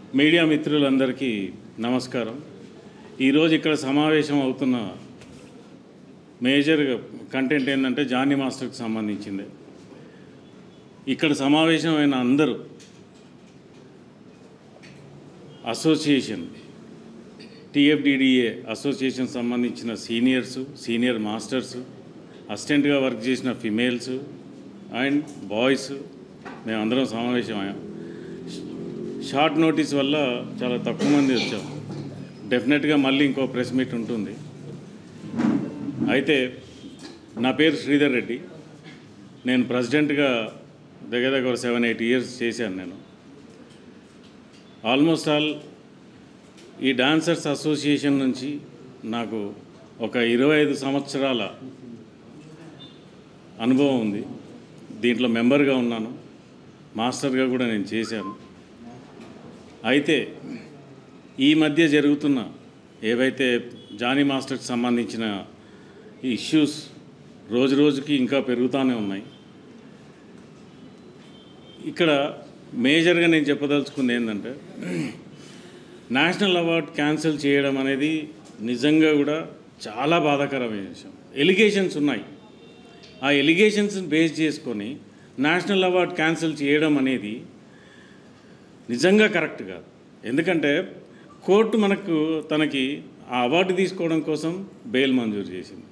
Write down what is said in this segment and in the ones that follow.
Media మిత్రులందరికీ నమస్కారం ఈరోజు ఇక్కడ సమావేశం అవుతున్న మేజర్ కంటెంట్ ఏంటంటే జానీ మాస్టర్కి సంబంధించింది ఇక్కడ సమావేశమైన అందరూ అసోసియేషన్ టిఎఫ్డిడిఏ అసోసియేషన్ సంబంధించిన సీనియర్స్ సీనియర్ మాస్టర్స్ అసిస్టెంట్గా వర్క్ చేసిన ఫిమేల్స్ అండ్ బాయ్స్ మేమందరం సమావేశమయ్యాం షార్ట్ నోటీస్ వల్ల చాలా తక్కువ మంది వచ్చాం డెఫినెట్గా మళ్ళీ ఇంకో ప్రెస్ మీట్ ఉంటుంది అయితే నా పేరు శ్రీధర్ రెడ్డి నేను ప్రెసిడెంట్గా దగ్గర దగ్గర సెవెన్ ఎయిట్ ఇయర్స్ చేశాను నేను ఆల్మోస్ట్ ఆల్ ఈ డాన్సర్స్ అసోసియేషన్ నుంచి నాకు ఒక ఇరవై ఐదు సంవత్సరాల అనుభవం ఉంది దీంట్లో మెంబర్గా ఉన్నాను మాస్టర్గా కూడా నేను చేశాను అయితే ఈ మధ్య జరుగుతున్న ఏవైతే జానీ మాస్టర్కి సంబంధించిన ఇష్యూస్ రోజు రోజుకి ఇంకా పెరుగుతూనే ఉన్నాయి ఇక్కడ మేజర్గా నేను చెప్పదలుచుకుంది ఏంటంటే నేషనల్ అవార్డ్ క్యాన్సిల్ చేయడం అనేది నిజంగా కూడా చాలా బాధాకరమైన విషయం ఎలిగేషన్స్ ఉన్నాయి ఆ ఎలిగేషన్స్ని బేస్ చేసుకొని నేషనల్ అవార్డ్ క్యాన్సిల్ చేయడం అనేది నిజంగా కరెక్ట్ కాదు ఎందుకంటే కోర్టు మనకు తనకి ఆ అవార్డు తీసుకోవడం కోసం బెయిల్ మంజూరు చేసింది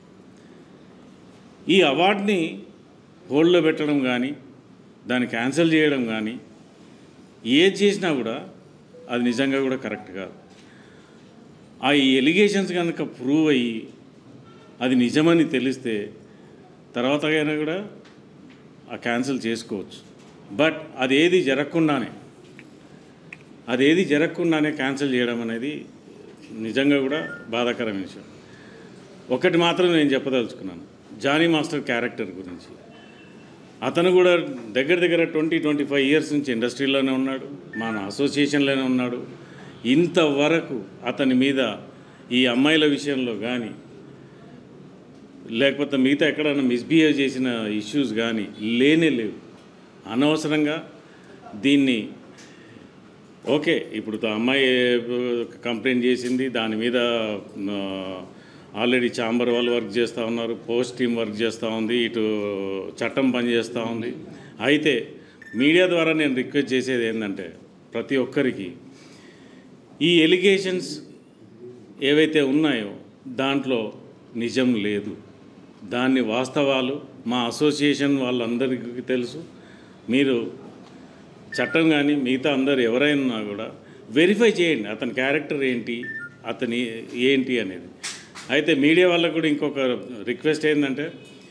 ఈ అవార్డుని హోల్డ్లో పెట్టడం కానీ దాన్ని క్యాన్సిల్ చేయడం కానీ ఏది చేసినా కూడా అది నిజంగా కూడా కరెక్ట్ కాదు ఆ ఈ ఎలిగేషన్స్ కనుక ప్రూవ్ అయ్యి అది నిజమని తెలిస్తే తర్వాత అయినా కూడా ఆ క్యాన్సిల్ చేసుకోవచ్చు బట్ అది ఏది జరగకుండానే అదేది జరగకుండానే క్యాన్సిల్ చేయడం అనేది నిజంగా కూడా బాధాకరమైన విషయం ఒకటి మాత్రం నేను చెప్పదలుచుకున్నాను జానీ మాస్టర్ క్యారెక్టర్ గురించి అతను కూడా దగ్గర దగ్గర ట్వంటీ ట్వంటీ ఫైవ్ ఇయర్స్ నుంచి ఇండస్ట్రీలోనే ఉన్నాడు మన అసోసియేషన్లోనే ఉన్నాడు ఇంతవరకు అతని మీద ఈ అమ్మాయిల విషయంలో కానీ లేకపోతే మిగతా ఎక్కడైనా మిస్బిహేవ్ చేసిన ఇష్యూస్ కానీ లేనే లేవు అనవసరంగా దీన్ని ఓకే ఇప్పుడు తా అమ్మాయి కంప్లైంట్ చేసింది దాని మీద ఆల్రెడీ ఛాంబర్ వాళ్ళు వర్క్ చేస్తూ ఉన్నారు పోస్ట్ టీం వర్క్ చేస్తూ ఉంది ఇటు చట్టం పనిచేస్తూ ఉంది అయితే మీడియా ద్వారా నేను రిక్వెస్ట్ చేసేది ఏంటంటే ప్రతి ఒక్కరికి ఈ ఎలిగేషన్స్ ఏవైతే ఉన్నాయో దాంట్లో నిజం లేదు దాన్ని వాస్తవాలు మా అసోసియేషన్ వాళ్ళందరికీ తెలుసు మీరు చట్టం కానీ మిగతా అందరు ఎవరైనా కూడా వెరిఫై చేయండి అతని క్యారెక్టర్ ఏంటి అతని ఏంటి అనేది అయితే మీడియా వాళ్ళకు కూడా ఇంకొక రిక్వెస్ట్ ఏంటంటే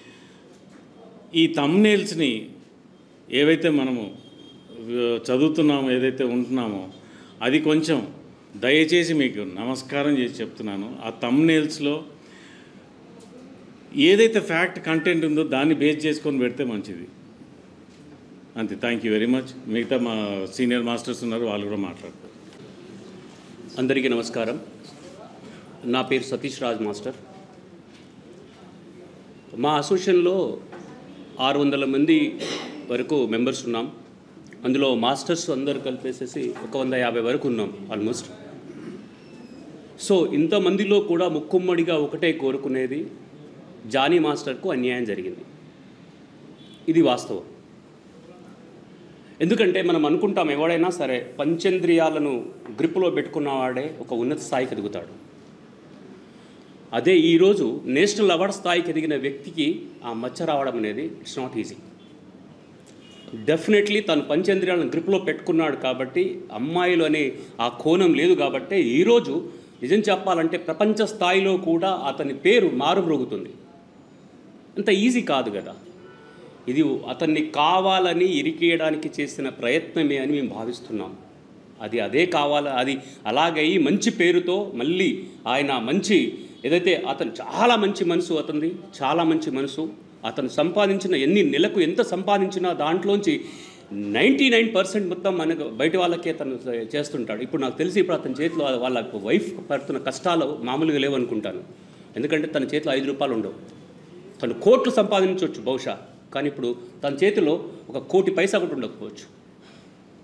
ఈ తమ్నేల్స్ని ఏవైతే మనము ఆ, చదువుతున్నామో ఏదైతే ఉంటున్నామో అది కొంచెం దయచేసి మీకు నమస్కారం చేసి చెప్తున్నాను ఆ తమ్నేల్స్లో ఏదైతే ఫ్యాక్ట్ కంటెంట్ ఉందో దాన్ని బేస్ చేసుకొని పెడితే మంచిది అంతే థ్యాంక్ యూ వెరీ మచ్ మిగతా మా సీనియర్ మాస్టర్స్ ఉన్నారు వాళ్ళు కూడా మాట్లాడతారు అందరికీ నమస్కారం నా పేరు సతీష్ రాజ్ మాస్టర్ మా అసోసియేషన్లో ఆరు వందల మంది వరకు మెంబర్స్ ఉన్నాం అందులో మాస్టర్స్ అందరు కలిపేసేసి ఒక వంద యాభై వరకు ఉన్నాం ఆల్మోస్ట్ సో ఇంతమందిలో కూడా ముక్కుమ్మడిగా ఒకటే కోరుకునేది జానీ మాస్టర్కు అన్యాయం జరిగింది ఇది వాస్తవం ఎందుకంటే మనం అనుకుంటాం ఎవడైనా సరే పంచేంద్రియాలను గ్రిప్పులో పెట్టుకున్నవాడే ఒక ఉన్నత స్థాయికి ఎదుగుతాడు అదే ఈరోజు నేషనల్ అవార్డ్ స్థాయికి ఎదిగిన వ్యక్తికి ఆ మచ్చ రావడం అనేది ఇట్స్ నాట్ ఈజీ డెఫినెట్లీ తను పంచేంద్రియాలను గ్రిప్లో పెట్టుకున్నాడు కాబట్టి అమ్మాయిలు అనే ఆ కోణం లేదు కాబట్టి ఈరోజు నిజం చెప్పాలంటే ప్రపంచ స్థాయిలో కూడా అతని పేరు మారుమ్రోగుతుంది అంత ఈజీ కాదు కదా ఇది అతన్ని కావాలని ఇరికేయడానికి చేసిన ప్రయత్నమే అని మేము భావిస్తున్నాం అది అదే కావాలా అది అలాగై మంచి పేరుతో మళ్ళీ ఆయన మంచి ఏదైతే అతను చాలా మంచి మనసు అతనిది చాలా మంచి మనసు అతను సంపాదించిన ఎన్ని నెలకు ఎంత సంపాదించినా దాంట్లోంచి నైంటీ నైన్ పర్సెంట్ మొత్తం మనకు బయట వాళ్ళకే తను చేస్తుంటాడు ఇప్పుడు నాకు తెలిసి ఇప్పుడు అతని చేతిలో వాళ్ళ వైఫ్ పడుతున్న కష్టాలు మామూలుగా లేవనుకుంటాను ఎందుకంటే తన చేతిలో ఐదు రూపాయలు ఉండవు తను కోట్లు సంపాదించవచ్చు బహుశా కానీ ఇప్పుడు తన చేతిలో ఒక కోటి పైసా కూడా ఉండకపోవచ్చు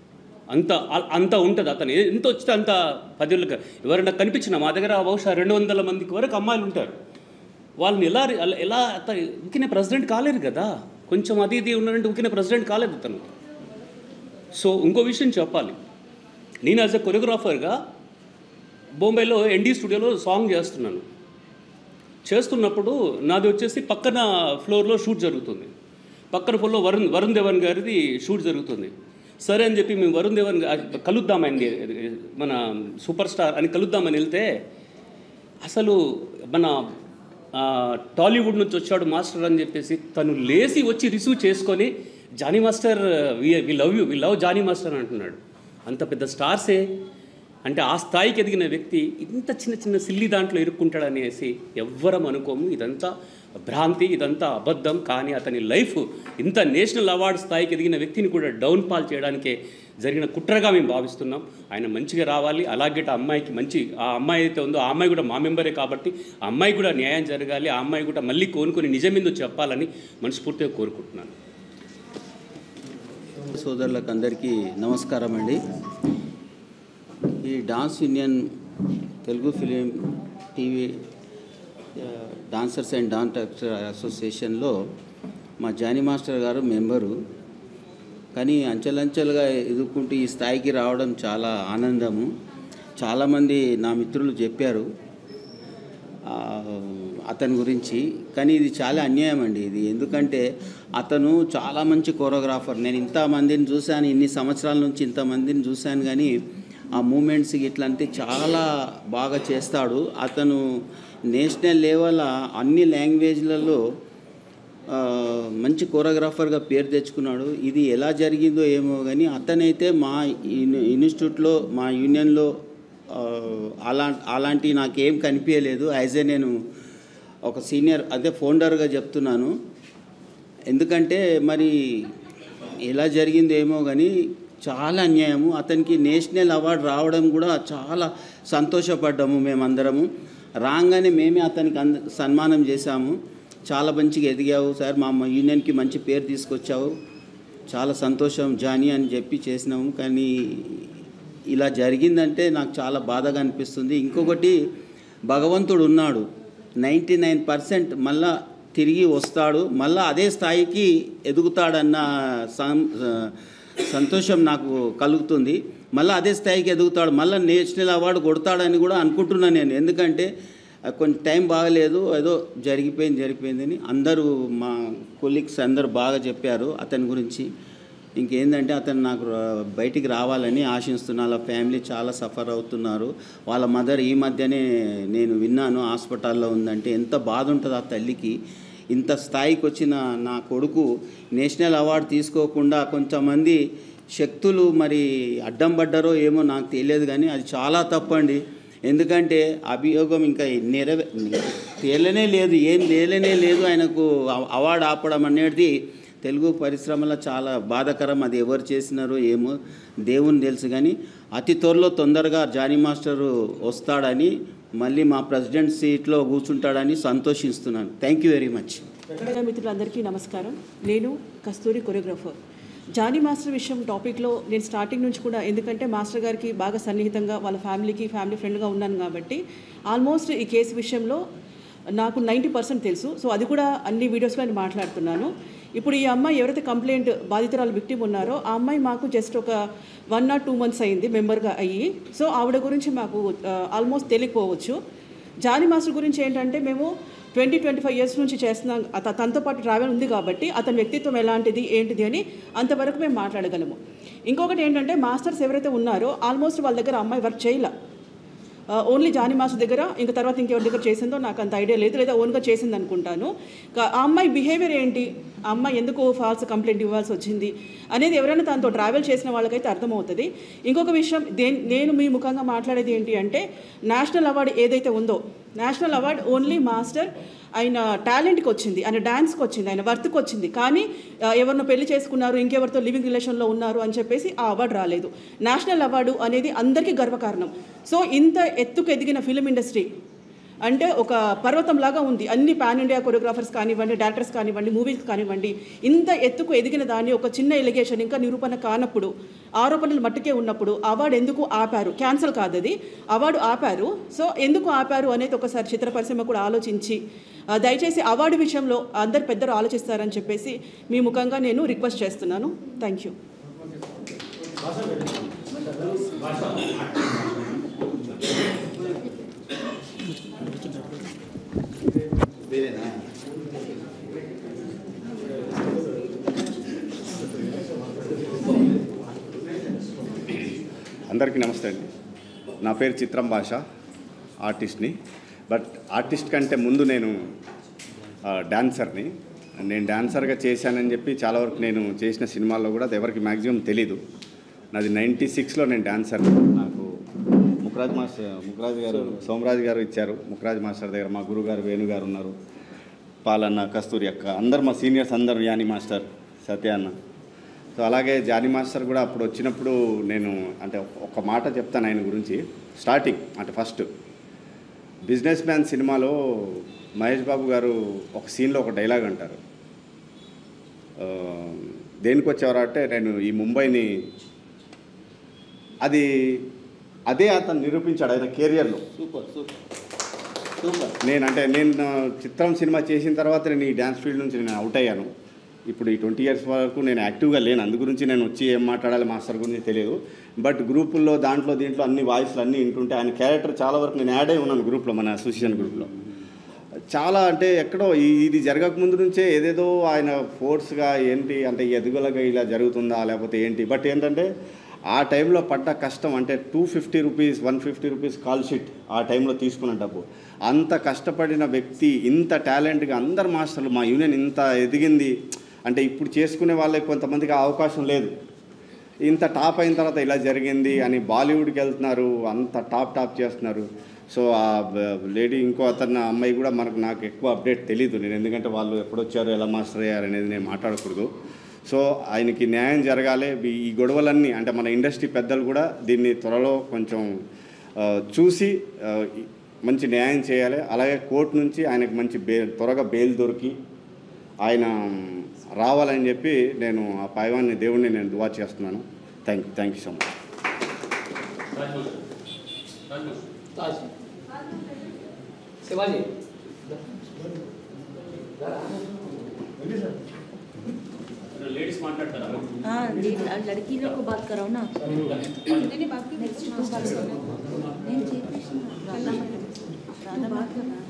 అంత అ- అంత ఉంటుంది అతను ఏ- ఎంత వచ్చితే అంత పదివేలకు ఎవరైనా కనిపించినా మా దగ్గర బహుశా రెండు వందల మందికి వరకు అమ్మాయిలు ఉంటారు వాళ్ళని ఎలా అలా- ఎలా అత- ఊరికే ప్రెసిడెంట్ కాలేరు కదా కొంచెం అది ఇది ఉన్నారంటే ఊరికే ప్రెసిడెంట్ కాలేదు అతను సో ఇంకో విషయం చెప్పాలి నేను యాజ్ ఎ కొరియోగ్రాఫర్గా బొంబాయిలో ఎన్డీ స్టూడియోలో సాంగ్ చేస్తున్నాను చేస్తున్నప్పుడు నాది వచ్చేసి పక్కన ఫ్లోర్లో షూట్ జరుగుతుంది పక్కన ఫ్లోర్లో వరుణ్ వరుణ్ ధవన్ గారిది షూట్ జరుగుతుంది సరే అని చెప్పి మేము వరుణ్ ధవన్ గా- కలుద్దామండి మన సూపర్ స్టార్ అని కలుద్దామని వెళ్తే అసలు మన ఆ, టాలీవుడ్ నుంచి వచ్చాడు మాస్టర్ అని చెప్పేసి తను లేచి వచ్చి రిసీవ్ చేసుకొని Johnny master we we love you we love Johnny master అని అంటున్నాడు అంత పెద్ద స్టార్సే అంటే ఆ స్థాయికి ఎదిగిన వ్యక్తి ఇంత చిన్న చిన్న సిల్లి దాంట్లో ఇరుక్కుంటాడనేసి ఎవ్వరం అనుకోము ఇదంతా భ్రాంతి ఇదంతా అబద్ధం కానీ అతని లైఫ్ ఇంత నేషనల్ అవార్డు స్థాయికి ఎదిగిన వ్యక్తిని కూడా డౌన్ పాల్ చేయడానికే జరిగిన కుట్రగా మేము భావిస్తున్నాం ఆయన మంచిగా రావాలి అలాగే ఆ అమ్మాయికి మంచి ఆ అమ్మాయి అయితే ఉందో ఆ అమ్మాయి కూడా మా మెంబరే కాబట్టి ఆ అమ్మాయి కూడా న్యాయం జరగాలి ఆ అమ్మాయి కూడా మళ్ళీ కోనుకొని నిజమేందో చెప్పాలని మనస్ఫూర్తిగా కోరుకుంటున్నాను సోదరులకు అందరికీ నమస్కారం అండి ఈ dance union Telugu film TV ఆ, డాన్సర్స్ అండ్ డాన్స్ అసోసియేషన్లో మా జానీ మాస్టర్ గారు మెంబరు కానీ అంచెలంచెలుగా ఎదుర్కొంటూ ఈ స్థాయికి రావడం చాలా ఆనందము చాలామంది నా మిత్రులు చెప్పారు ఆ, అతని గురించి కానీ ఇది చాలా అన్యాయం అండి ఇది ఎందుకంటే అతను చాలా మంచి కోరియోగ్రాఫర్ నేను ఇంతమందిని చూశాను ఇన్ని సంవత్సరాల నుంచి ఇంతమందిని చూశాను కానీ ఆ మూమెంట్స్ ఇట్లా అంటే చాలా బాగా చేస్తాడు అతను నేషనల్ లెవెల్ అన్ని లాంగ్వేజ్లలో ఆ, మంచి కోరియోగ్రాఫర్గా పేరు తెచ్చుకున్నాడు ఇది ఎలా జరిగిందో ఏమో కానీ అతనైతే మా ఇన్- ఇన్స్టిట్యూట్లో మా యూనియన్లో ఆ, అలా అలాంటి నాకేం కనిపించలేదు యాజ్ ఏ నేను ఒక సీనియర్ అదే ఫౌండర్గా చెప్తున్నాను ఎందుకంటే మరి ఎలా జరిగిందో ఏమో కానీ చాలా అన్యాయము అతనికి నేషనల్ అవార్డు రావడం కూడా చాలా సంతోషపడ్డాము మేమందరము రాగానే మేమే అతనికి అంద సన్మానం చేశాము చాలా మంచిగా ఎదిగావు సార్ మా మా యూనియన్కి మంచి పేరు తీసుకొచ్చావు చాలా సంతోషం జానీ అని చెప్పి చేసినాము కానీ ఇలా జరిగిందంటే నాకు చాలా బాధగా అనిపిస్తుంది ఇంకొకటి భగవంతుడు ఉన్నాడు నైంటీ నైన్ పర్సెంట్ మళ్ళా తిరిగి వస్తాడు మళ్ళా అదే స్థాయికి ఎదుగుతాడన్న సం- సంతోషం నాకు కలుగుతుంది మళ్ళీ అదే స్థాయికి ఎదుగుతాడు మళ్ళీ నేషనల్ అవార్డు కొడతాడని కూడా అనుకుంటున్నాను నేను ఎందుకంటే ఆ, కొంచెం టైం బాగలేదు ఏదో జరిగిపోయింది జరిగిపోయిందని అందరూ మా కొలీగ్స్ అందరూ బాగా చెప్పారు అతని గురించి ఇంకేందంటే అతను నాకు రా- బయటికి రావాలని ఆశిస్తున్నా వాళ్ళ ఫ్యామిలీ చాలా సఫర్ అవుతున్నారు వాళ్ళ మదర్ ఈ మధ్యనే నేను విన్నాను హాస్పిటల్లో ఉందంటే ఎంత బాధ ఉంటుంది ఆ తల్లికి ఇంత స్థాయికి వచ్చిన నా కొడుకు నేషనల్ అవార్డు తీసుకోకుండా కొంతమంది శక్తులు మరి అడ్డం పడ్డారో ఏమో నాకు తెలియదు కానీ అది చాలా తప్పండి ఎందుకంటే అభియోగం ఇంకా నెరవే తేలనే లేదు ఏం తేలనే లేదు ఆయనకు అవ- అవార్డు ఆపడం అనేది తెలుగు పరిశ్రమలో చాలా బాధాకరం అది ఎవరు చేసినారో ఏమో దేవుని తెలుసు కానీ అతి త్వరలో తొందరగా జానీ మాస్టర్ వస్తాడని మళ్ళీ మా ప్రెసిడెంట్ సీట్లో కూర్చుంటాడని సంతోషిస్తున్నాను thank you very much media మిత్రులందరికీ నమస్కారం నేను కస్తూరి కొరియోగ్రాఫర్ జానీ మాస్టర్ విషయం టాపిక్లో నేను స్టార్టింగ్ నుంచి కూడా ఎందుకంటే మాస్టర్ గారికి బాగా సన్నిహితంగా వాళ్ళ ఫ్యామిలీకి ఫ్యామిలీ ఫ్రెండ్గా ఉన్నాను కాబట్టి ఆల్మోస్ట్ ఈ కేసు విషయంలో నాకు నైంటీ పర్సెంట్ తెలుసు సో అది కూడా అన్ని వీడియోస్లో నేను మాట్లాడుతున్నాను ఇప్పుడు ఈ అమ్మాయి ఎవరైతే కంప్లైంట్ బాధితురాలు విక్టిమ్ ఉన్నారో ఆ అమ్మాయి మాకు జస్ట్ ఒక వన్ ఆర్ టూ మంత్స్ అయింది మెంబర్గా అయ్యి సో ఆవిడ గురించి మాకు ఆల్మోస్ట్ తెలియకపోవచ్చు జానీ మాస్టర్ గురించి ఏంటంటే మేము ట్వంటీ ట్వంటీ ఫైవ్ ఇయర్స్ నుంచి చేస్తున్నాం అత- తనతో పాటు ట్రావెల్ ఉంది కాబట్టి అతని వ్యక్తిత్వం ఎలాంటిది ఏంటిది అని అంతవరకు మేము మాట్లాడగలము ఇంకొకటి ఏంటంటే మాస్టర్స్ ఎవరైతే ఉన్నారో ఆల్మోస్ట్ వాళ్ళ దగ్గర అమ్మాయి వర్క్ చేయలే ఓన్లీ జానీ మాస్టర్ దగ్గర ఇంకా తర్వాత ఇంకెవరి దగ్గర చేసిందో నాకు అంత ఐడియా లేదు లేదా ఓన్గా చేసింది అనుకుంటాను కా- ఆ అమ్మాయి బిహేవియర్ ఏంటి ఆ అమ్మాయి ఎందుకు ఫాల్స్ కంప్లైంట్ ఇవ్వాల్సి వచ్చింది అనేది ఎవరైనా తనతో ట్రావెల్ చేసిన వాళ్ళకైతే అర్థమవుతుంది ఇంకొక విషయం దే నేను మీ ముఖంగా మాట్లాడేది ఏంటి అంటే నేషనల్ అవార్డు ఏదైతే ఉందో నేషనల్ అవార్డు ఓన్లీ మాస్టర్ ఆయన టాలెంట్కి వచ్చింది ఆయన డ్యాన్స్కి వచ్చింది ఆయన వర్త్కి వచ్చింది కానీ ఆ, ఎవరినో పెళ్లి చేసుకున్నారు ఇంకెవరితో లివింగ్ రిలేషన్లో ఉన్నారు అని చెప్పేసి ఆ అవార్డు రాలేదు నేషనల్ అవార్డు అనేది అందరికీ గర్వకారణం సో ఇంత ఎత్తుకు ఎదిగిన ఫిలిం ఇండస్ట్రీ అంటే ఒక పర్వతం లాగా ఉంది అన్ని పాన్ ఇండియా కొరియోగ్రాఫర్స్ కానివ్వండి డైరెక్టర్స్ కానివ్వండి మూవీస్ కానివ్వండి ఇంత ఎత్తుకు ఎదిగిన దాన్ని ఒక చిన్న ఎలిగేషన్ ఇంకా నిరూపణ కానప్పుడు ఆరోపణలు మట్టుకే ఉన్నప్పుడు అవార్డు ఎందుకు ఆపారు క్యాన్సిల్ కాదు అది అవార్డు ఆపారు సో ఎందుకు ఆపారు అనేది ఒకసారి చిత్ర పరిశ్రమ కూడా ఆలోచించి ఆ, దయచేసి అవార్డు విషయంలో అందరు పెద్దలు ఆలోచిస్తారని చెప్పేసి మీ ముఖంగా నేను రిక్వెస్ట్ చేస్తున్నాను థ్యాంక్ యూ అందరికీ నమస్తే అండి నా పేరు చిత్రం భాష ఆర్టిస్ట్ని బట్ ఆర్టిస్ట్ కంటే ముందు నేను ఆ, డాన్సర్ని నేను డాన్సర్గా చేశానని చెప్పి చాలా వరకు నేను చేసిన సినిమాల్లో కూడా అది ఎవరికి మ్యాక్సిమం తెలీదు నాది నైంటీ సిక్స్లో నేను డాన్సర్ నాకు ముఖరాజ్ మాస్టర్ ముఖరాజ్ గారు సోమరాజ్ గారు ఇచ్చారు ముఖరాజ్ మాస్టర్ దగ్గర మా గురువు గారు వేణు గారు ఉన్నారు పాలన్న కస్తూరి అక్క అందరు మా సీనియర్స్ అందరు యాని మాస్టర్ సత్య అన్న సో అలాగే జానీ మాస్టర్ కూడా అప్పుడు వచ్చినప్పుడు నేను అంటే ఒక మాట చెప్తాను ఆయన గురించి స్టార్టింగ్ అంటే ఫస్ట్ బిజినెస్ మ్యాన్ సినిమాలో మహేష్ బాబు గారు ఒక సీన్లో ఒక డైలాగ్ అంటారు ఆ, దేనికి వచ్చేవారు అంటే నేను ఈ ముంబైని అది అదే అతను నిరూపించాడు ఆయన కెరియర్లో సూపర్ సూపర్ సూపర్ నేను అంటే నేను నా చిత్రం సినిమా చేసిన తర్వాత నేను ఈ డ్యాన్స్ ఫీల్డ్ నుంచి నేను అవుట్ అయ్యాను ఇప్పుడు ఈ ట్వంటీ ఇయర్స్ వరకు నేను యాక్టివ్గా లేను అందు గురించి నేను వచ్చి ఏం మాట్లాడాలి మాస్టర్ గురించి తెలియదు బట్ గ్రూపుల్లో దాంట్లో దీంట్లో అన్ని వాయిస్లు అన్నీ వింటుంటే ఆయన క్యారెక్టర్ చాలా వరకు నేను యాడ్ అయి ఉన్నాను గ్రూప్లో మన అసోసియేషన్ గ్రూప్లో చాలా అంటే ఎక్కడో ఈ- ఇది జరగక ముందు నుంచే ఏదేదో ఆయన ఫోర్స్గా ఏంటి అంటే ఎదుగులగా ఇలా జరుగుతుందా లేకపోతే ఏంటి బట్ ఏంటంటే ఆ టైంలో పడ్డ కష్టం అంటే two fifty rupees one fifty rupees call sheet ఆ టైంలో తీసుకున్న డబ్బు అంత కష్టపడిన వ్యక్తి ఇంత టాలెంట్గా అందరు మాస్టర్లు మా యూనియన్ ఇంత ఎదిగింది అంటే ఇప్పుడు చేసుకునే వాళ్ళకి కొంతమందికి ఆ అవకాశం లేదు ఇంత టాప్ అయిన తర్వాత ఇలా జరిగింది అని బాలీవుడ్కి వెళ్తున్నారు అంత టాప్ టాప్ చేస్తున్నారు సో ఆ లేడీ ఇంకో అతను అమ్మాయి కూడా మనకు నాకు ఎక్కువ అప్డేట్ తెలియదు నేను ఎందుకంటే వాళ్ళు ఎప్పుడొచ్చారు ఎలా మాస్టర్ అయ్యారు అనేది నేను మాట్లాడకూడదు సో ఆయనకి న్యాయం జరగాలి ఈ- ఈ గొడవలన్నీ అంటే మన ఇండస్ట్రీ పెద్దలు కూడా దీన్ని త్వరలో కొంచెం ఆ, చూసి ఆ, ఈ- మంచి న్యాయం చేయాలి అలాగే కోర్టు నుంచి ఆయనకు మంచి బెయిల్ త్వరగా బెయిల్ దొరికి ఆయన రావాలని చెప్పి నేను ఆ పైవాన్ని దేవుణ్ణి నేను దువా చేస్తున్నాను thank you thank you so much Shivaji ladies మాట్లాడతారా हाँ जी लड़की लोग को बात कराओ ना नहीं बाकी नेक्स्ट को बात करो नहीं जी राधा राधा बात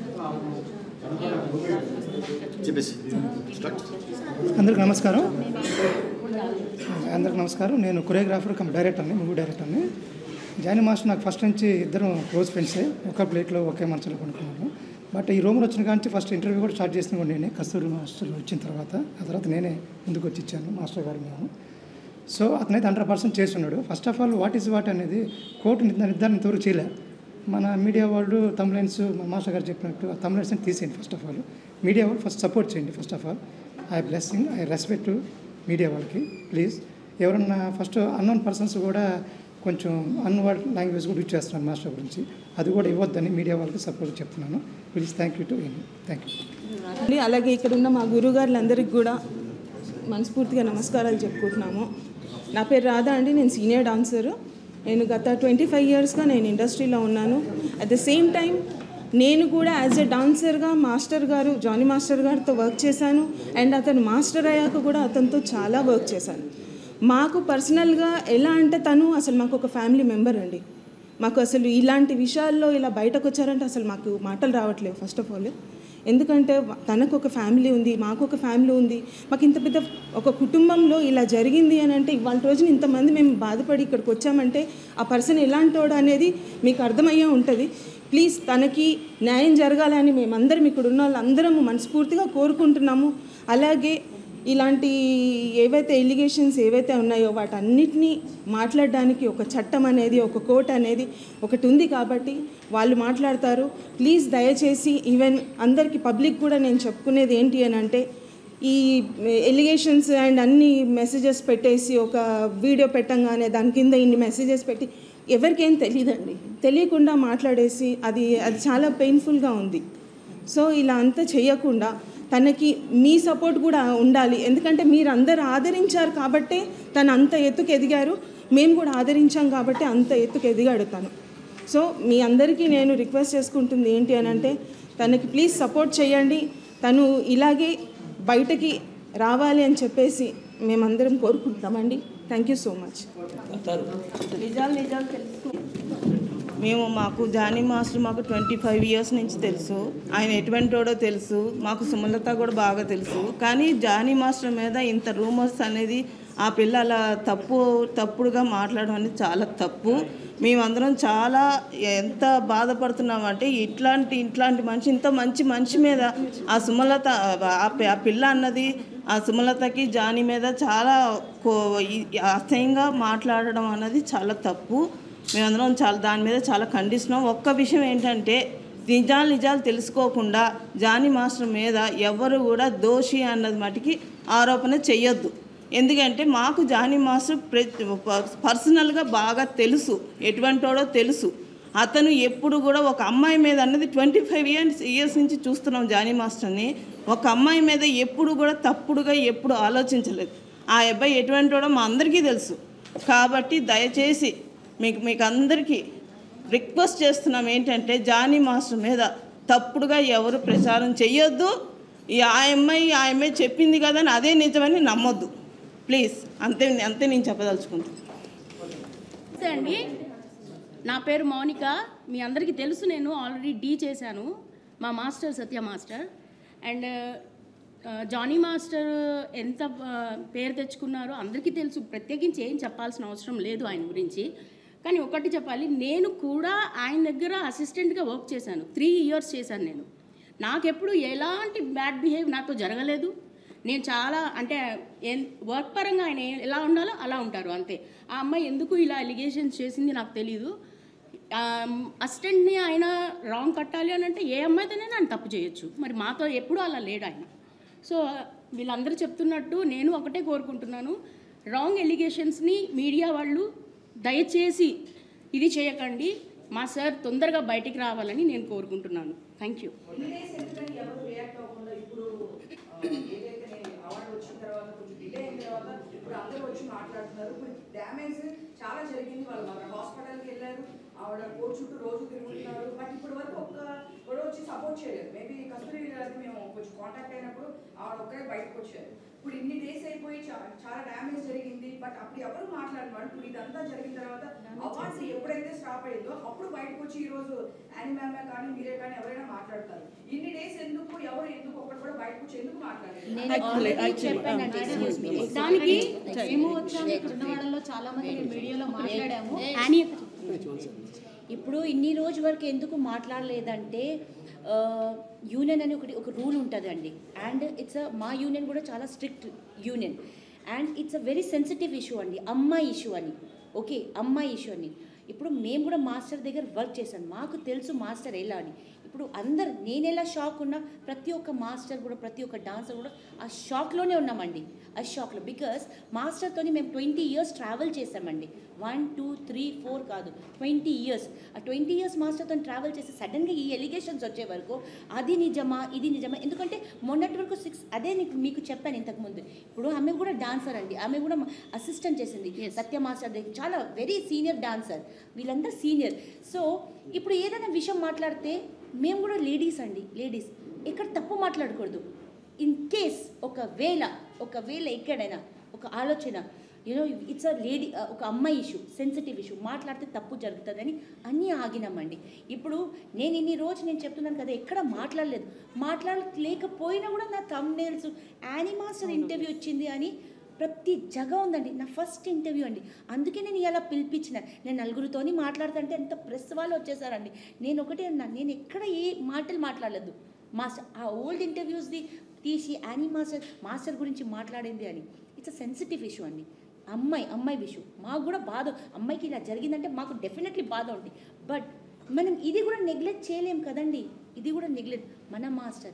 అందరికి నమస్కారం అందరికి నమస్కారం నేను కొరియోగ్రాఫర్ కమ్ డైరెక్టర్ని మూవీ డైరెక్టర్ని జానీ మాస్టర్ నాకు ఫస్ట్ నుంచి ఇద్దరం క్లోజ్ ఫ్రెండ్సే ఒక ప్లేట్లో ఒకే మంచంలో కొనుక్కున్నాము బట్ ఈ రూమ్లో వచ్చిన కాంచి ఫస్ట్ ఇంటర్వ్యూ కూడా స్టార్ట్ చేసిన కూడా నేనే కస్తూరి మాస్టర్ వచ్చిన తర్వాత ఆ తర్వాత నేనే ముందుకు వచ్చి ఇచ్చాను మాస్టర్ గారు మేము సో అతనైతే హండ్రెడ్ పర్సెంట్ చేస్తున్నాడు first of all what is what అనేది కోర్టు నిర్ధారణ నిర్ధారణ ఇంతవరకు చేయలే మన మీడియా వాళ్ళు తమ్లైన్స్ మా మాస్టర్ గారు చెప్పినట్టు ఆ తమ్లైన్స్ తీసేయండి ఫస్ట్ ఆఫ్ ఆల్ మీడియా వాళ్ళు ఫస్ట్ సపోర్ట్ చేయండి first of all I blessing I respect media వాళ్ళకి ప్లీజ్ ఎవరన్నా ఫస్ట్ అన్నోన్ పర్సన్స్ కూడా కొంచెం అన్వర్డ్ లాంగ్వేజ్ కూడా యూజ్ చేస్తున్నాను మాస్టర్ గురించి అది కూడా ఇవ్వద్దని మీడియా వాళ్ళకి సపోర్ట్ చెప్తున్నాను please thank you to thank you అండి, అలాగే ఇక్కడ ఉన్న మా గురువుగారులందరికీ కూడా మనస్ఫూర్తిగా నమస్కారాలు చెప్పుకుంటున్నాము నా పేరు రాధా అండి నేను సీనియర్ డాన్సరు నేను గత ట్వంటీ ఫైవ్ ఇయర్స్గా నేను ఇండస్ట్రీలో ఉన్నాను అట్ ద సేమ్ టైం నేను కూడా యాజ్ ఎ డాన్సర్గా మాస్టర్ గారు జానీ మాస్టర్ గారితో వర్క్ చేశాను అండ్ అతను మాస్టర్ అయ్యాక కూడా అతనితో చాలా వర్క్ చేశాను మాకు పర్సనల్గా ఎలా అంటే తను అసలు మాకు ఒక ఫ్యామిలీ మెంబర్ అండి మాకు అసలు ఇలాంటి విషయాల్లో ఇలా బయటకు వచ్చారంటే అసలు మాకు మాటలు రావట్లేవు ఫస్ట్ ఆఫ్ ఆల్ ఎందుకంటే తనకు ఒక ఫ్యామిలీ ఉంది మాకు ఒక ఫ్యామిలీ ఉంది మాకు ఇంత పెద్ద ఒక కుటుంబంలో ఇలా జరిగింది అని అంటే ఇవాళ రోజున ఇంతమంది మేము బాధపడి ఇక్కడికి వచ్చామంటే ఆ పర్సన్ ఎలాంటోడు అనేది మీకు అర్థమయ్యే ఉంటుంది ప్లీజ్ తనకి న్యాయం జరగాలని మేమందరం ఇక్కడ ఉన్న వాళ్ళందరము మనస్ఫూర్తిగా కోరుకుంటున్నాము అలాగే ఇలాంటి ఏవైతే ఎలిగేషన్స్ ఏవైతే ఉన్నాయో వాటన్నిటినీ మాట్లాడడానికి ఒక చట్టం అనేది ఒక కోర్ట్ అనేది ఒకటి ఉంది కాబట్టి వాళ్ళు మాట్లాడతారు ప్లీజ్ దయచేసి ఈవెన్ అందరికీ పబ్లిక్ కూడా నేను చెప్పుకునేది ఏంటి అని అంటే ఈ ఎలిగేషన్స్ అండ్ అన్ని మెసేజెస్ పెట్టేసి ఒక వీడియో పెట్టంగానే దాని కింద ఇన్ని మెసేజెస్ పెట్టి ఎవరికేం తెలియదండి తెలియకుండా మాట్లాడేసి అది అది చాలా పెయిన్ఫుల్గా ఉంది సో ఇలా అంతా చేయకుండా తనకి మీ సపోర్ట్ కూడా ఉండాలి ఎందుకంటే మీరు అందరు ఆదరించారు కాబట్టే తను అంత ఎత్తుకు ఎదిగారు మేము కూడా ఆదరించాం కాబట్టి అంత ఎత్తుకు ఎదిగాడు తను సో మీ అందరికీ నేను రిక్వెస్ట్ చేసుకుంటుంది ఏంటి అని అంటే తనకి ప్లీజ్ సపోర్ట్ చేయండి తను ఇలాగే బయటకి రావాలి అని చెప్పేసి మేమందరం కోరుకుంటామండి థ్యాంక్ యూ సో మచ్ నిజాలు నిజాలు తెలుసు మేము మాకు జానీ మాస్టర్ మాకు ట్వంటీ ఫైవ్ ఇయర్స్ నుంచి తెలుసు ఆయన ఎటువంటివాడో తెలుసు మాకు సుమలత కూడా బాగా తెలుసు కానీ జానీ మాస్టర్ మీద ఇంత రూమర్స్ అనేది ఆ పిల్ల అలా తప్పు తప్పుడుగా మాట్లాడడం అనేది చాలా తప్పు మేమందరం చాలా ఎంత బాధపడుతున్నామంటే ఇట్లాంటి ఇట్లాంటి మనిషి ఇంత మంచి మనిషి మీద ఆ సుమలత ఆ పి- ఆ పిల్ల అన్నది ఆ సుమలతకి జానీ మీద చాలా కో- ఈ- అసహ్యంగా మాట్లాడడం అన్నది చాలా తప్పు మేమందరం చాలా దాని మీద చాలా ఖండిస్తున్నాం ఒక్క విషయం ఏంటంటే నిజాలు నిజాలు తెలుసుకోకుండా జానీ మాస్టర్ మీద ఎవరు కూడా దోషి అన్నది మటుకి ఆరోపణ చెయ్యొద్దు ఎందుకంటే మాకు జానీ మాస్టర్ ప్రతి పర్సనల్గా బాగా తెలుసు ఎటువంటోడో తెలుసు అతను ఎప్పుడు కూడా ఒక అమ్మాయి మీద అన్నది ట్వంటీ ఫైవ్ ఇయర్స్ ఇయర్స్ నుంచి చూస్తున్నాం జానీ మాస్టర్ని ఒక అమ్మాయి మీద ఎప్పుడు కూడా తప్పుడుగా ఎప్పుడు ఆలోచించలేదు ఆ అబ్బాయి ఎటువంటోడో మా అందరికీ తెలుసు కాబట్టి దయచేసి మీకు మీకు అందరికీ రిక్వెస్ట్ చేస్తున్నాం ఏంటంటే జానీ మాస్టర్ మీద తప్పుడుగా ఎవరు ప్రచారం చెయ్యొద్దు ఈ ఆ అమ్మాయి ఆ అమ్మాయి చెప్పింది కదా అని అదే నిజమని నమ్మొద్దు ప్లీజ్ అంతే అంతే నేను చెప్పదలుచుకుంటాను నమస్తే అండి నా పేరు మౌనిక మీ అందరికీ తెలుసు నేను ఆల్రెడీ డీ చేశాను మా మాస్టర్ సత్య మాస్టర్ అండ్ ఆ, జానీ మాస్టర్ ఎంత ఆ, పేరు తెచ్చుకున్నారో అందరికీ తెలుసు ప్రత్యేకించి ఏం చెప్పాల్సిన అవసరం లేదు ఆయన గురించి కానీ ఒకటి చెప్పాలి నేను కూడా ఆయన దగ్గర అసిస్టెంట్గా వర్క్ చేశాను త్రీ ఇయర్స్ చేశాను నేను నాకెప్పుడు ఎలాంటి బ్యాడ్ బిహేవ్ నాతో జరగలేదు నేను చాలా అంటే ఏం వర్క్ పరంగా ఆయన ఏ- ఎలా ఉండాలో అలా ఉంటారు అంతే ఆ అమ్మాయి ఎందుకు ఇలా ఎలిగేషన్స్ చేసింది నాకు తెలీదు అసిస్టెంట్ని ఆయన రాంగ్ కట్టాలి అని అంటే ఏ అమ్మాయితోనైనా ఆయన తప్పు చేయొచ్చు మరి మాతో ఎప్పుడూ అలా లేడు ఆయన సో వీళ్ళందరూ చెప్తున్నట్టు నేను ఒకటే కోరుకుంటున్నాను రాంగ్ ఎలిగేషన్స్ని మీడియా వాళ్ళు దయచేసి ఇది చేయకండి మా సార్ తొందరగా బయటికి రావాలని నేను కోరుకుంటున్నాను థ్యాంక్ యూ ఇప్పుడు అందరూ వచ్చి మాట్లాడుతున్నారు ఇప్పుడు డ్యామేజ్ చాలా జరిగింది వాళ్ళు మన హాస్పిటల్కి వెళ్ళారు ఆవిడ కోర్టు చుట్టూ రోజు తిరుగుతున్నారు బట్ ఇప్పటి వరకు ఒక్క కూడా వచ్చి సపోర్ట్ చేయలేదు మేబీ కస్తూరి గారిని మేము కొంచెం కాంటాక్ట్ అయినప్పుడు ఆవిడ ఒక్కరే బయటకు వచ్చారు ఇప్పుడు ఇన్ని డేస్ అయిపోయి చా- చాలా డ్యామేజ్ జరిగింది బట్ అప్పుడు ఎవరు మాట్లాడినారు ఇప్పుడు ఇదంతా జరిగిన తర్వాత అవార్డ్స్ ఎప్పుడైతే స్టాప్ అయిందో అప్పుడు బయటకు వచ్చి ఈ రోజు యానీ మ్యామే కానీ మీరే కానీ ఎవరైనా మాట్లాడతారు ఇన్ని డేస్ ఎందుకు ఎవరు ఎందుకు ఒక్కటి కూడా బయటకు వచ్చి ఎందుకు మాట్లాడలేదు నేను already చెప్పానండి, excuse me. దానికి మేము వచ్చాము ఇక్కడ ఉన్న వాళ్ళలో చాలా మంది మేము వీడియోలో మాట్లాడాము యానీ ఇప్పుడు ఇన్ని రోజు వరకు ఎందుకు మాట్లాడలేదంటే యూనియన్ అని ఒకటి ఒక రూల్ ఉంటుందండి అండ్ ఇట్స్ మా యూనియన్ కూడా చాలా strict union and it's a very sensitive issue అండి అమ్మాయి ఇష్యూ అని ఓకే అమ్మాయి ఇష్యూ అని ఇప్పుడు మేము కూడా మాస్టర్ దగ్గర వర్క్ చేశాను మాకు తెలుసు మాస్టర్ ఎలా అని ఇప్పుడు అందరు నేను ఎలా షాక్ ఉన్నా ప్రతి ఒక్క మాస్టర్ కూడా ప్రతి ఒక్క డాన్సర్ కూడా ఆ షాక్లోనే ఉన్నామండి ఆ షాక్లో బికాస్ మాస్టర్తోని మేము ట్వంటీ ఇయర్స్ ట్రావెల్ చేసామండి వన్ టూ త్రీ ఫోర్ కాదు ట్వంటీ ఇయర్స్ ఆ ట్వంటీ ఇయర్స్ మాస్టర్తో ట్రావెల్ చేసి సడన్గా ఈ ఎలిగేషన్స్ వచ్చే వరకు అది నిజమా ఇది నిజమా ఎందుకంటే మొన్నటి వరకు సిక్స్ అదే నీకు మీకు చెప్పాను ఇంతకుముందు ఇప్పుడు ఆమె కూడా డాన్సర్ అండి ఆమె కూడా అసిస్టెంట్ చేసింది సత్య మాస్టర్ దగ్గర చాలా వెరీ సీనియర్ డాన్సర్ వీళ్ళందరూ సీనియర్ సో ఇప్పుడు ఏదైనా విషయం మాట్లాడితే మేము కూడా లేడీస్ అండి లేడీస్ ఇక్కడ తప్పు మాట్లాడకూడదు ఇన్ కేస్ ఒకవేళ ఒకవేళ ఎక్కడైనా ఒక ఆలోచన యూనో ఇట్స్ అ లేడీ ఒక అమ్మాయి ఇష్యూ సెన్సిటివ్ ఇష్యూ మాట్లాడితే తప్పు జరుగుతుందని అన్నీ ఆగినామండి ఇప్పుడు నేను ఇన్ని రోజు నేను చెప్తున్నాను కదా ఎక్కడ మాట్లాడలేదు మాట్లాడలేకపోయినా కూడా నా తమ్నేల్స్ యానీ మాస్టర్ ఇంటర్వ్యూ వచ్చింది అని ప్రతి జగ ఉందండి నా ఫస్ట్ ఇంటర్వ్యూ అండి అందుకే నేను ఇలా పిలిపించిన నేను నలుగురితోని మాట్లాడుతుంటే ఎంత ప్రెస్ వాళ్ళు వచ్చేసారండి నేను ఒకటే అన్నా నేను ఎక్కడ ఏ మాటలు మాట్లాడలేదు మాస్టర్ ఆ ఓల్డ్ ఇంటర్వ్యూస్ది తీసి యానీ మాస్టర్ మాస్టర్ గురించి మాట్లాడింది అని ఇట్స్ అ సెన్సిటివ్ ఇష్యూ అండి అమ్మాయి అమ్మాయి విషయం మాకు కూడా బాధ అమ్మాయికి ఇలా జరిగిందంటే మాకు డెఫినెట్లీ బాధ ఉంది బట్ మనం ఇది కూడా నెగ్లెక్ట్ చేయలేం కదండి ఇది కూడా నెగ్లెక్ట్ మన మాస్టర్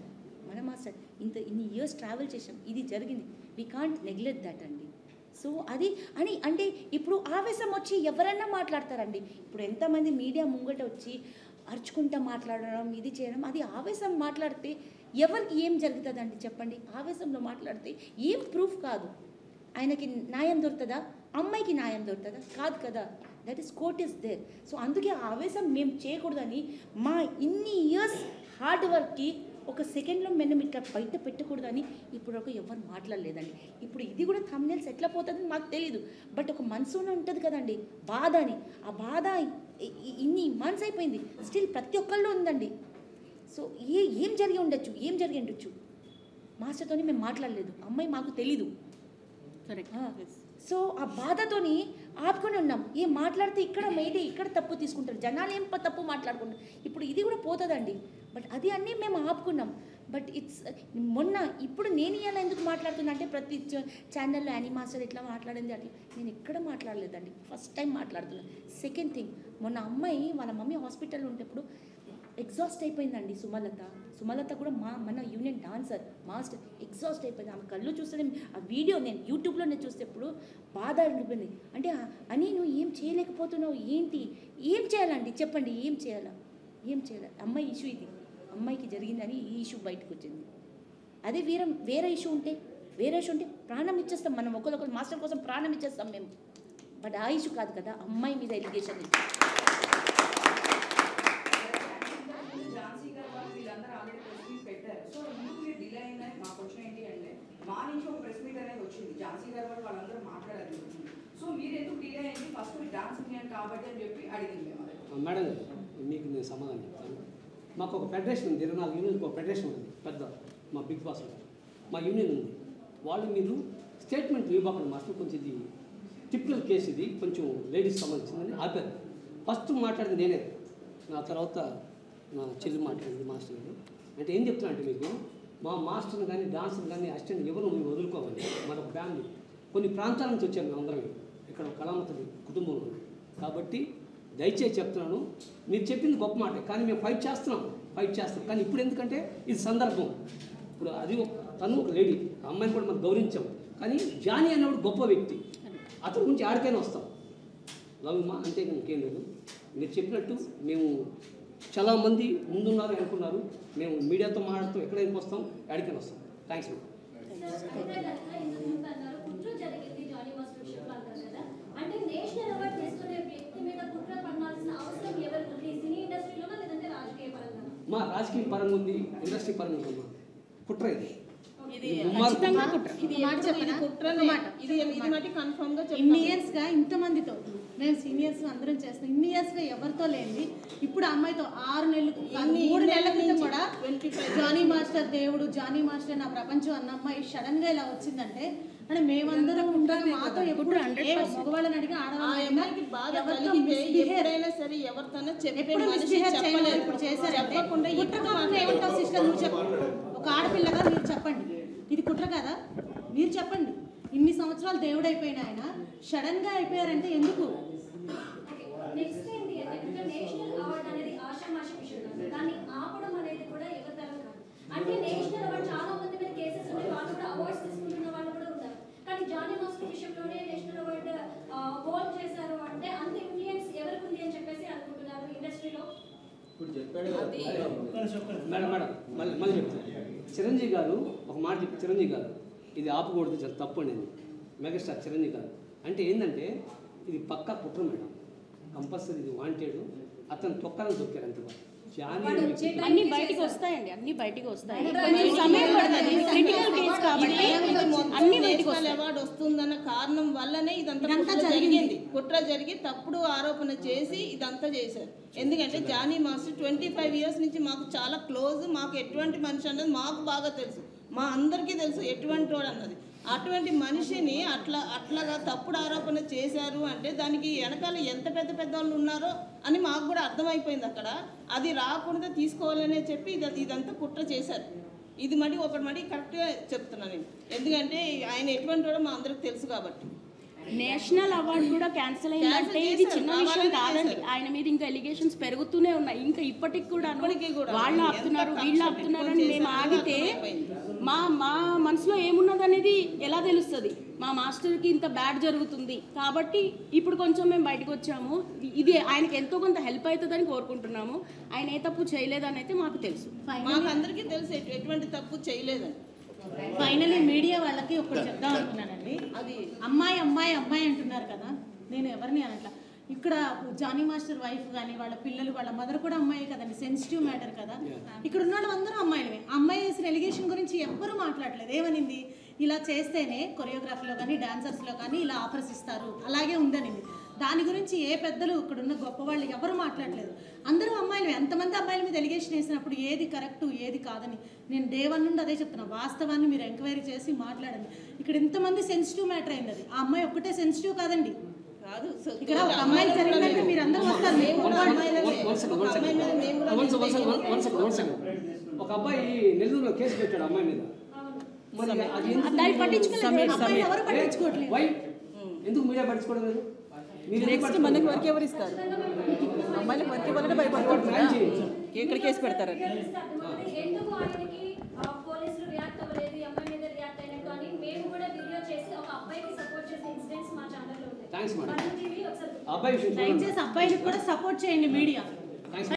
మన మాస్టర్ ఇంత ఇన్ని ఇయర్స్ ట్రావెల్ చేసాం ఇది జరిగింది వీ కాంట్ నెగ్లెక్ట్ దట్ అండి సో అది అని అంటే ఇప్పుడు ఆవేశం వచ్చి ఎవరైనా మాట్లాడతారండి ఇప్పుడు ఎంతమంది మీడియా ముంగట వచ్చి అరుచుకుంటా మాట్లాడడం ఇది చేయడం అది ఆవేశం మాట్లాడితే ఎవరికి ఏం జరుగుతుందండి చెప్పండి ఆవేశంలో మాట్లాడితే ఏం ప్రూఫ్ కాదు ఆయనకి న్యాయం దొరుకుతుందా అమ్మాయికి న్యాయం దొరుకుతుందా కాదు కదా that is court is there so అందుకే ఆ ఆవేశం మేము చేయకూడదని మా ఇన్ని ఇయర్స్ హార్డ్ వర్క్కి ఒక సెకండ్లో మేము ఇట్లా బయట పెట్టకూడదని ఇప్పుడు ఒక ఎవరు మాట్లాడలేదండి ఇప్పుడు ఇది కూడా thumbnails ఎట్లా పోతుందని మాకు తెలియదు బట్ ఒక మనసులో ఉంటుంది కదండి బాధ అని ఆ బాధ ఇ- ఇ- ఇన్ని మంత్స్ అయిపోయింది స్టిల్ ప్రతి ఒక్కళ్ళు ఉందండి సో ఏ ఏం జరిగి ఉండొచ్చు ఏం జరిగి ఉండొచ్చు మాస్టర్తోని మేము మాట్లాడలేదు అమ్మాయి మాకు తెలీదు సో ఆ బాధతోని ఆపుకొని ఉన్నాం ఏం మాట్లాడితే ఇక్కడ మేడే ఇక్కడ తప్పు తీసుకుంటారు జనాలు ఏం ప- తప్పు మాట్లాడుకుంటారు ఇప్పుడు ఇది కూడా పోతుందండి బట్ అది అన్నీ మేము ఆపుకున్నాం బట్ ఇట్స్ మొన్న ఇప్పుడు నేను ఇవాళ ఎందుకు మాట్లాడుతున్నా అంటే ప్రతి చ- ఛానల్లో యానీ మాస్టర్ ఎట్లా మాట్లాడింది అట్లా నేను ఎక్కడ మాట్లాడలేదండి ఫస్ట్ టైం మాట్లాడుతున్నాను సెకండ్ థింగ్ మొన్న అమ్మాయి వాళ్ళ మమ్మీ హాస్పిటల్లో ఉంటప్పుడు ఎగ్జాస్ట్ అయిపోయిందండి సుమలత సుమలత కూడా మా మన యూనియన్ డాన్సర్ మాస్టర్ ఎగ్జాస్ట్ అయిపోయింది ఆమె కళ్ళు చూస్తే ఆ వీడియో నేను యూట్యూబ్లో నేను చూసేప్పుడు బాధ అనిపింది అంటే ఆ- అని నువ్వు ఏం చేయలేకపోతున్నావు ఏంటి ఏం చేయాలండి చెప్పండి ఏం చేయాలా ఏం చేయాలి అమ్మాయి ఇష్యూ ఇది అమ్మాయికి జరిగిందని ఈ ఇష్యూ బయటకు వచ్చింది అదే వేరే వేరే ఇష్యూ ఉంటే వేరే ఇష్యూ ఉంటే ప్రాణం ఇచ్చేస్తాం మనం ఒకరికొకరు మాస్టర్ కోసం ప్రాణం ఇచ్చేస్తాం మేము బట్ ఆ ఇష్యూ కాదు కదా అమ్మాయి మీద ఎలిగేషన్ ఝాన్సీ గారు వాళ్ళు వీళ్ళందరూ ఆల్రెడీ ప్రెస్ మీట్ పెట్టారు సో ఎందుకు మీరు డిలే అయిందని మా క్వశ్చన్ ఏంటి అంటే మా నుంచి ఒక ప్రెస్ మీట్ అనేది వచ్చింది ఝాన్సీ గారు వాళ్ళు వాళ్ళందరూ మాట్లాడారు సో మీరు ఎందుకు డిలే అయింది ఫస్ట్ మీరు డాన్స్ యూనియన్ కాబట్టి అని చెప్పి అడిగింది మేము అది. మేడం గారు మీకు నేను సమాధానం చెప్తాను మాకు ఒక ఫెడరేషన్ ఉంది ఇరవై నాలుగు యూనియన్కి ఒక ఫెడరేషన్ ఉంది పెద్ద మా బిగ్ బాస్ గారు మా యూనియన్ ఉంది వాళ్ళు మీరు స్టేట్మెంట్ ఇవ్వకండి మాస్టర్ కొంచెం ఇది టిపికల్ కేసు ఇది కొంచెం లేడీస్ సంబంధించిందని ఆపారు ఫస్ట్ మాట్లాడింది నేనే నా తర్వాత నా చెల్లి మాట్లాడింది మాస్టర్ గారు అంటే ఏం చెప్తున్నా అంటే మీకు మా మాస్టర్ని కానీ డాన్సర్ కానీ అసిస్టెంట్ ఎవరు మీరు వదులుకోవాలి మన ఫ్యామిలీ కొన్ని ప్రాంతాల నుంచి వచ్చాము మేము అందరం ఇక్కడ ఒక కళామతది కుటుంబం ఉంది కాబట్టి దయచేసి చెప్తున్నాను మీరు చెప్పింది గొప్ప మాట కానీ మేము ఫైట్ చేస్తున్నాం ఫైట్ చేస్తాం కానీ ఇప్పుడు ఎందుకంటే ఇది సందర్భం ఇప్పుడు అది ఒక తను ఒక లేడీ ఆ అమ్మాయిని కూడా మనం గౌరవించాం కానీ జానీ అన్నప్పుడు గొప్ప వ్యక్తి అతని గురించి ఆడికైనా వస్తాం లవ్ మా అంతే ఇంకేం లేదు మీరు చెప్పినట్టు మేము చాలా మంది ముందున్నారు అనుకున్నారు మేము మీడియాతో మాట్లాడుతూ ఎక్కడైనా వస్తాం ఆడికైనా వస్తాం థ్యాంక్స్ మేడం కుట్ర జరిగింది జానీ మాస్టర్ విషయంలో అంటారు కదా అంటే నేషనల్ అవార్డ్ తీసుకునే వ్యక్తి మీద కుట్ర పడాల్సిన అవసరం ఎవరికి ఉంది సినీ ఇండస్ట్రీలోనా లేదంటే రాజకీయ పరంగా మా రాజకీయ పరంగా ఉంది ఇండస్ట్రీ పరంగా ఉంది కుట్ర ఇది ఇది ఇది దుర్మార్గం. ఖచ్చితంగా కుట్ర. ఇది ఒక మాట ఎప్పుడు చెప్పనా? ఇది కుట్రనే. ఒక మాట. ఇది ఇది మట్టి కన్ఫర్మ్ గా ఇన్ని ఇయర్స్గా ఇంతమందితో మేము సీనియర్స్ అందరం చేస్తాం ఇన్ని ఇయర్స్గా ఎవరితో లేనిది ఇప్పుడు ఆ అమ్మాయితో ఆరు నెలలు కాదు, ఇన్ని- మూడు ఇన్ని నెలల ఏళ్ళ క్రితం నుంచి కూడా 25 జానీ మాస్టర్ దేవుడు జానీ మాస్టర్ నా ప్రపంచం అన్న అమ్మాయి సడన్ గా ఇలా వచ్చిందంటే అంటే మేమందరం ఉంటాం మాతో ఎప్పుడు ఏ మగవాళ్ళని అడిగి ఆ ఆడవాళ్ళని అమ్మాయికి బాధ ఎవరితో కలిగితే misbehave- ఎప్పుడైనా సరే ఎవరితోనో చెప్పే ఎప్పుడు మనిషి మిస్బిహేవ్ చేయలేదు చెప్పలేదు ఇప్పుడు చేశారంటే చెప్పకుండా కుట్ర ఎప్పుడు కాకుండా ఏమంటావు సిస్టర్ నువ్వు చెప్పు ఒక ఆడపిల్లగా మీరు చెప్పండి ఇది కుట్ర కదా మీరు చెప్పండి ఇన్ని సంవత్సరాలు దేవుడైపోయిన ఆయన సడన్ గా అయిపోయారంటే ఎందుకు నెక్స్ట్ ఏంటి అంటే నేషనల్ అవార్డ్ అనేది ఆషామాషి విషయం కాదు దాన్ని ఆపడం అనేది కూడా ఎవరి తరం కాదు అంటే నేషనల్ అవార్డ్ చాలా మంది మీద కేసెస్ ఉన్నాయి వాళ్ళు కూడా అవార్డ్స్ తీసుకుంటున్న వాళ్ళు కూడా ఉన్నారు కానీ జానీ మాస్టర్ విషయంలోనే నేషనల్ అవార్డ్ హోల్డ్ చేశారు అంటే అంత ఇన్ఫ్లుయెన్స్ ఎవరికి ఉంది అని చెప్పేసి అనుకుంటున్నారు ఇండస్ట్రీలో ఇప్పుడు చెప్పాడు మేడం మేడం మళ్ళీ మళ్ళీ చెప్తాను చిరంజీవి గారు ఒక మాట చెప్పి చిరంజీవి గారు ఇది ఆపకూడదు చాలా తప్పు అండి మెగాస్టార్ చిరంజీవి గారు అంటే ఏంటంటే ఇది పక్కా కుట్ర మేడం కంపల్సరీ ఇది వాంటెడ్ అతను తొక్కలను తొక్కారు అంతే జానీ అనే వ్యక్తి- అన్ని బయటికి వస్తాయండి అన్ని బయటికి వస్తాయి అంటే కొంచెం బయటికి సమయం పడుతుంది ఇది క్రిటికల్ కేసు కాబట్టి ఇది మొత్తం అన్ని బయటికి నేషనల్ వస్తాయి అవార్డు వస్తుందన్న కారణం వల్లనే ఇదంతా ఇదంతా కుట్ర జరిగింది. జరిగింది కుట్ర జరిగి తప్పుడు ఆరోపణ చేసి ఇదంతా చేశారు ఎందుకంటే Jani master twenty five years నుంచి మాకు చాలా క్లోజ్ మాకు ఎటువంటి మనిషి అన్నది మాకు బాగా తెలుసు మా అందరికీ తెలుసు ఎటువంటి వాడు అన్నది అటువంటి మనిషిని అట్లా అట్లాగా తప్పుడు ఆరోపణ చేశారు అంటే దానికి వెనకాల ఎంత పెద్ద పెద్ద వాళ్ళు ఉన్నారో అని మాకు కూడా అర్థమైపోయింది అక్కడ అది రాకుండా తీసుకోవాలనే చెప్పి ఇది ఇదంతా కుట్ర చేశారు ఇది మడి ఒకటి మడి కరెక్ట్గా చెప్తున్నాను నేను ఎందుకంటే ఆయన ఎటువంటి వాడో మా అందరికి తెలుసు కాబట్టి నేషనల్ అవార్డు కూడా క్యాన్సిల్ అయిందంటే ఇది చిన్న విషయం కాదండి ఆయన మీద ఇంకా ఎలిగేషన్స్ పెరుగుతూనే ఉన్నాయి ఇంకా ఇప్పటికి కూడా వాళ్ళు ఆపుతున్నారు వీళ్ళు ఆపుతున్నారు అని మేము ఆగితే మా మా మనసులో ఏమున్నది అనేది ఎలా తెలుస్తుంది మా మాస్టర్కి ఇంత బ్యాడ్ జరుగుతుంది కాబట్టి ఇప్పుడు కొంచెం మేము బయటకు వచ్చాము ఇది ఆయనకి ఎంతో కొంత హెల్ప్ అవుతుందని కోరుకుంటున్నాము ఆయన ఏ తప్పు చేయలేదని అయితే మాకు తెలుసు మాకు అందరికీ తెలుసు ఎటు- ఎటువంటి తప్పు చేయలేదని ఫైనలీ మీడియా వాళ్ళకి ఒకటి చెప్దాం అనుకున్నానండి అది అమ్మాయి అమ్మాయి అమ్మాయి అంటున్నారు కదా నేను ఎవరిని అనట్లా ఇక్కడ జానీ మాస్టర్ వైఫ్ కానీ వాళ్ళ పిల్లలు వాళ్ళ మదర్ కూడా అమ్మాయి కదండి సెన్సిటివ్ మ్యాటర్ కదా ఇక్కడ ఉన్న వాళ్ళందరూ అమ్మాయిలమే ఆ అమ్మాయి చేసిన ఎలిగేషన్ గురించి ఎవ్వరూ మాట్లాడలేదు ఏమనింది ఇలా చేస్తేనే కొరియోగ్రఫీలో కానీ డాన్సర్స్లో కానీ ఇలా ఆఫర్స్ ఇస్తారు అలాగే ఉందనింది దాని గురించి ఏ పెద్దలు ఇక్కడ ఉన్న గొప్ప వాళ్ళు ఎవరు మాట్లాడలేదు అందరూ అమ్మాయిలమే ఎంతమంది అమ్మాయిల మీద ఎలిగేషన్ వేసినప్పుడు ఏది కరెక్ట్ ఏది కాదని నేను డే వన్ నుండి అదే చెప్తున్నా వాస్తవాన్ని మీరు ఎంక్వైరీ చేసి మాట్లాడండి ఇక్కడ ఇంతమంది సెన్సిటివ్ మ్యాటర్ అయింది అది ఆ అమ్మాయి ఒక్కటే సెన్సిటివ్ కాదండి కాదు ఇక్కడ ఒక అమ్మాయి జరిగినట్టు మీరు అందరూ వస్తారు మేము కూడా అమ్మాయిలమే. One second, one ఒక అమ్మాయి మీద మేము కూడా second. One second, one second, one second, one second. ఒక అబ్బాయి నెల్లూరులో కేసు పెట్టాడు అమ్మాయి మీద మరి అది ఎందుకు దాన్ని పట్టించుకోలేదు. సమీర్, అబ్బాయిలు సమీర్. ఎవరు పట్టించుకోవట్లేదు. Why? ఎందుకు మీడియా పట్టించుకోవడం లేదు మీరు ఎందుకు నెక్స్ట్ మనకి వర్క్ ఎవరు ఇస్తారు అమ్మాయిలకు వర్క్ ఇవ్వాలంటే భయపడుతుంది ఎక్కడ కేసు పెడతారు ఎందుకు ఆయనకి ఆ, పోలీసులు రియాక్ట్ అవ్వలేదు ఈ అమ్మాయి మీద రియాక్ట్ అయినట్టు అని మేము కూడా వీడియో చేసి ఒక అబ్బాయికి సపోర్ట్ చేసే ఇన్సిడెంట్స్ మా ఛానల్లో ఉంటాయి థ్యాంక్స్ మేడం మనం టీవీ ఒకసారి అబ్బాయి విషయం చూడండి దయచేసి అబ్బాయిలకు కూడా సపోర్ట్ చేయండి మీడియా